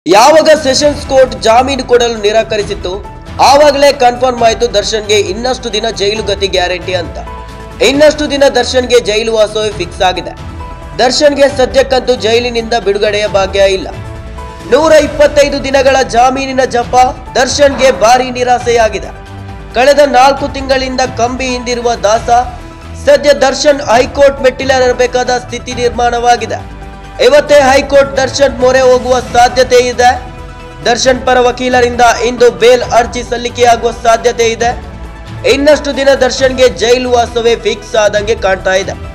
ಯಾವಾಗ sessions court ಜಾಮೀನು ಕೊಡಲು ನಿರಾಕರಿಸಿತ್ತು ಆವಾಗಲೇ ಕನ್ಫರ್ಮ್ ಆಯಿತು ದರ್ಶನ್ಗೆ ಇನ್ನಷ್ಟು ದಿನ ಜೈಲು ಗತಿ ಗ್ಯಾರಂಟಿ ಅಂತ ಇನ್ನಷ್ಟು ದಿನ ದರ್ಶನ್ಗೆ ಜೈಲು ವಾಸವೇ ಫಿಕ್ಸ್ ಆಗಿದೆ ದರ್ಶನ್ಗೆ ಸದ್ಯಕ್ಕಂತೂ ಜೈಲಿನಿಂದ ಬಿಡುಗಡೆಯ ಭಾಗ್ಯ ಇಲ್ಲ ನೂರ ಇಪ್ಪತ್ತೈದು ದಿನಗಳ ಜಾಮೀನಿನ ಜಪ ದರ್ಶನ್ಗೆ ಭಾರಿ ನಿರಾಸೆಯಾಗಿದೆ ಕಳೆದ ನಾಲ್ಕು ತಿಂಗಳಿಂದ ಕಂಬಿ ಹಿಂದಿರುವ ದಾಸ ಸದ್ಯ ದರ್ಶನ್ ಹೈಕೋರ್ಟ್ ಮೆಟ್ಟಿಲೇರಬೇಕಾದ ಸ್ಥಿತಿ ನಿರ್ಮಾಣವಾಗಿದೆ ಇವತ್ತೇ ಹೈಕೋರ್ಟ್ ದರ್ಶನ್ ಮೊರೆ ಹೋಗುವ ಸಾಧ್ಯತೆ ಇದೆ ದರ್ಶನ್ ಪರ ವಕೀಲರಿಂದ ಇಂದು ಬೇಲ್ ಅರ್ಜಿ ಸಲ್ಲಿಕೆಯಾಗುವ ಸಾಧ್ಯತೆ ಇದೆ ಇನ್ನಷ್ಟು ದಿನ ದರ್ಶನ್ಗೆ ಜೈಲು ವಾಸವೇ ಫಿಕ್ಸ್ ಆದಂಗೆ ಕಾಣ್ತಾ ಇದೆ